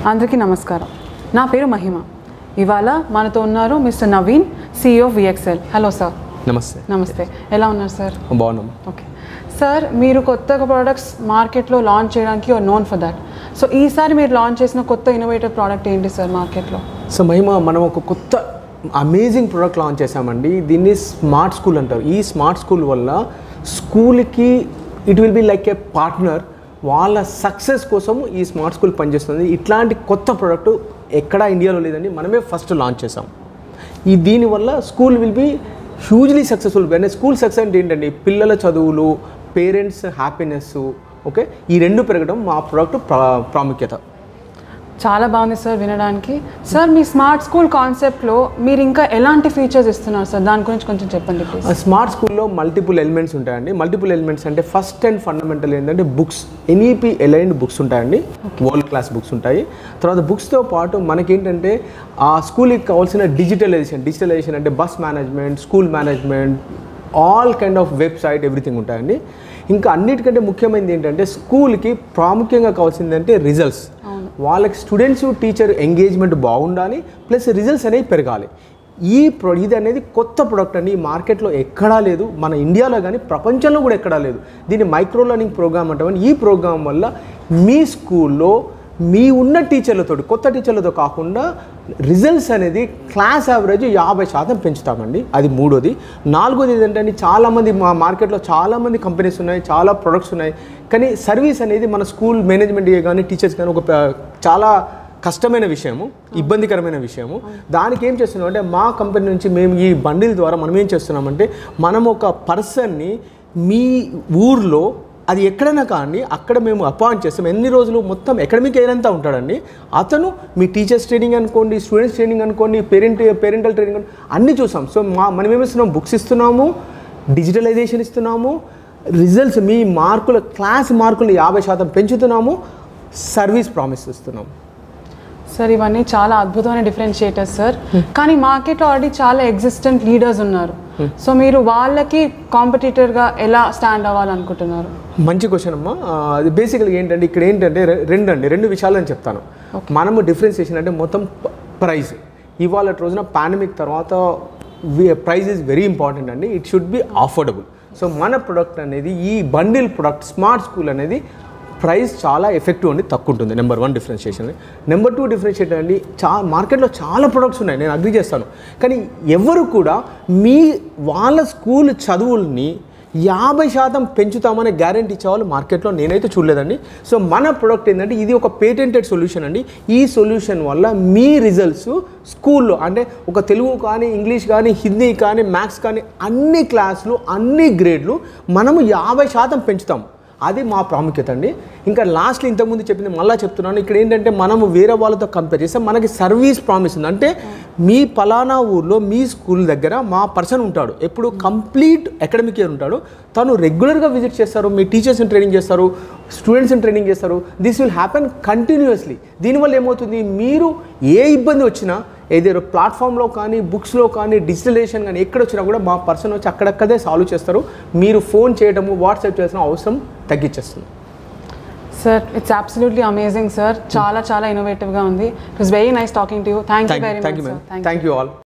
అందరికీ నమస్కారం నా పేరు మహిమ ఇవాళ మనతో ఉన్నారు మిస్టర్ నవీన్ సిఇఓ విఎక్సెల్ హలో సార్ నమస్తే నమస్తే ఎలా ఉన్నారు సార్ బాగున్నాం ఓకే సార్ మీరు కొత్తగా ప్రోడక్ట్స్ మార్కెట్లో లాంచ్ చేయడానికి you're known for that so ఈసారి మీరు లాంచ్ చేసిన కొత్త ఇన్నోవేటివ్ ప్రోడక్ట్ ఏంటి సార్ మార్కెట్లో సో మహిమ మనం ఒక కొత్త అమేజింగ్ ప్రోడక్ట్ లాంచ్ చేసామండి దీన్ని స్మార్ట్ స్కూల్ అంటారు ఈ స్మార్ట్ స్కూల్ వల్ల స్కూల్కి it will be like a partner వాళ్ళ సక్సెస్ కోసం ఈ స్మార్ట్ స్కూల్ పనిచేస్తుంది ఇట్లాంటి కొత్త ప్రోడక్ట్ ఎక్కడా ఇండియాలో లేదండి మనమే ఫస్ట్ లాంచ్ చేసాం ఈ దీనివల్ల school will be hugely successful అంటే స్కూల్ సక్సెస్ అంటే ఏంటండి పిల్లల చదువులు పేరెంట్స్ హ్యాపీనెస్ ఓకే ఈ రెండు పెరగడం మా ప్రోడక్ట్ ప్రా ప్రాముఖ్యత చాలా బాగుంది సార్ వినడానికి సార్ మీ స్మార్ట్ స్కూల్ కాన్సెప్ట్లో మీరు ఇంకా ఎలాంటి ఫీచర్స్ ఇస్తున్నారు సార్ దాని గురించి కొంచెం చెప్పండి ప్లీజ్ ఆ స్మార్ట్ స్కూల్లో మల్టిపుల్ ఎలిమెంట్స్ ఉంటాయండి మల్టిపుల్ ఎలిమెంట్స్ అంటే ఫస్ట్ అండ్ ఫండమెంటల్ ఏంటంటే బుక్స్ ఎన్ఈపి ఎలైన్డ్ బుక్స్ ఉంటాయండి వరల్డ్ క్లాస్ బుక్స్ ఉంటాయి తర్వాత బుక్స్తో పాటు మనకేంటంటే ఆ స్కూల్కి కావాల్సిన డిజిటలైజేషన్ డిజిటలైజేషన్ అంటే bus management school management all kind of website everything ఉంటాయండి ఇంకా అన్నిటికంటే ముఖ్యమైనది ఏంటంటే స్కూల్కి ప్రాముఖ్యంగా కావాల్సింది అంటే రిజల్ట్స్ వాళ్ళకి స్టూడెంట్స్ టీచర్ ఎంగేజ్మెంట్ బాగుండాలి ప్లస్ రిజల్ట్స్ అనేవి పెరగాలి ఈ ప్రొ ఇది అనేది కొత్త ప్రోడక్ట్ అండి ఈ మార్కెట్లో ఎక్కడా లేదు మన ఇండియాలో కానీ ప్రపంచంలో కూడా ఎక్కడా లేదు దీన్ని మైక్రో లెర్నింగ్ ప్రోగ్రామ్ అంటామని ఈ ప్రోగ్రామ్ వల్ల మీ స్కూల్లో మీ ఉన్న టీచర్లతో కొత్త టీచర్లతో కాకుండా రిజల్ట్స్ అనేది క్లాస్ యావరేజ్ యాభై శాతం పెంచుతామండి అది మూడోది నాలుగోది ఏంటంటే చాలామంది మా మార్కెట్లో చాలామంది కంపెనీస్ ఉన్నాయి చాలా ప్రొడక్ట్స్ ఉన్నాయి కానీ సర్వీస్ అనేది మన స్కూల్ మేనేజ్మెంట్ కానీ టీచర్స్ కానీ ఒక ప- చాలా కష్టమైన విషయము ఇబ్బందికరమైన విషయము దానికి ఏం చేస్తున్నాం అంటే మా కంపెనీ నుంచి మేము ఈ బండిల్ ద్వారా మనం ఏం చేస్తున్నామంటే మనం ఒక పర్సన్ని మీ ఊర్లో అది ఎక్కడైనా కానీ అక్కడ మేము అపాయింట్ చేస్తాం ఎన్ని రోజులు మొత్తం అకాడమిక్ ఇయర్ అంతా ఉంటాడండి అతను మీ టీచర్స్ ట్రైనింగ్ అనుకోండి స్టూడెంట్స్ ట్రైనింగ్ అనుకోండి పేరెంట్ పేరెంటల్ ట్రైనింగ్ అనుకోండి అన్నీ చూసాం సో మా మనం ఏమిస్తున్నాం బుక్స్ ఇస్తున్నాము డిజిటలైజేషన్ ఇస్తున్నాము రిజల్ట్స్ మీ మార్కుల క్లాస్ మార్కులు యాభై శాతం పెంచుతున్నాము సర్వీస్ ప్రామిస్ ఇస్తున్నాము సార్ ఇవన్నీ చాలా అద్భుతమైన డిఫరెన్షియేటర్స్ సార్ కానీ మార్కెట్లో ఆల్రెడీ చాలా ఎగ్జిస్టెంట్ లీడర్స్ ఉన్నారు సో మీరు వాళ్ళకి కాంపిటీటర్గా ఎలా స్టాండ్ అవ్వాలనుకుంటున్నారు మంచి క్వశ్చన్ అమ్మా ఆ, అది బేసికల్గా ఏంటంటే ఇక్కడ ఏంటంటే రె- రెండు అండి రెండు విషయాలు అని చెప్తాను మనము డిఫరెన్సియేషన్ అంటే మొత్తం ప్రైస్ ఇవాళ రోజున పాండమిక్ తర్వాత ప్రైస్ ఈజ్ వెరీ ఇంపార్టెంట్ అండి it should be affordable so మన ప్రొడక్ట్ అనేది ఈ బండిల్ ప్రొడక్ట్ స్మార్ట్ స్కూల్ అనేది ప్రైస్ చాలా ఎఫెక్టివ్ అండి తక్కువ ఉంటుంది number one differentiation number two differentiate అండి చా మార్కెట్లో చాలా ప్రొడక్ట్స్ ఉన్నాయి నేను అగ్రి చేస్తాను కానీ ఎవరు కూడా మీ వాళ్ళ స్కూల్ చదువుల్ని యాభై శాతం పెంచుతామనే గ్యారంటీ ఇచ్చేవాళ్ళు మార్కెట్లో నేనైతే చూడలేదండి సో మన ప్రొడక్ట్ ఏంటంటే ఇది ఒక పేటెంటెడ్ సొల్యూషన్ అండి ఈ సొల్యూషన్ వల్ల మీ రిజల్ట్స్ స్కూల్లో అంటే ఒక తెలుగు కానీ ఇంగ్లీష్ కానీ హిందీ కానీ మ్యాథ్స్ కానీ అన్ని క్లాసులు అన్ని గ్రేడ్లు మనము యాభై శాతం పెంచుతాం అది మా ప్రాముఖ్యత అండి ఇంకా లాస్ట్లో ఇంతకుముందు చెప్పింది మళ్ళీ చెప్తున్నాను ఇక్కడ ఏంటంటే మనము వేరే వాళ్ళతో కంపేర్ చేస్తే మనకి సర్వీస్ ప్రామిస్ ఉంది అంటే మీ పలానా ఊర్లో మీ స్కూల్ దగ్గర మా పర్సన్ ఉంటాడు ఎప్పుడు కంప్లీట్ అకాడమిక్ ఇయర్ ఉంటాడు తను రెగ్యులర్గా విజిట్ చేస్తారు మీ టీచర్స్ని ట్రైనింగ్ చేస్తారు స్టూడెంట్స్ని ట్రైనింగ్ చేస్తారు దిస్ విల్ హ్యాపెన్ కంటిన్యూస్లీ దీనివల్ల ఏమవుతుంది మీరు ఏ ఇబ్బంది వచ్చినా ఏదో ప్లాట్ఫామ్లో కానీ బుక్స్లో కానీ డిజిటలైజేషన్ కానీ ఎక్కడ వచ్చినా కూడా మా పర్సన్ వచ్చి అక్కడక్కడే సాల్వ్ చేస్తారు మీరు ఫోన్ చేయడము వాట్సాప్ చేసిన అవసరం తగ్గించేస్తుంది sir it's absolutely amazing sir చాలా చాలా ఇన్నోవేటివ్గా ఉంది it was very nice talking to you thank you very thank much you sir ma'am thank you all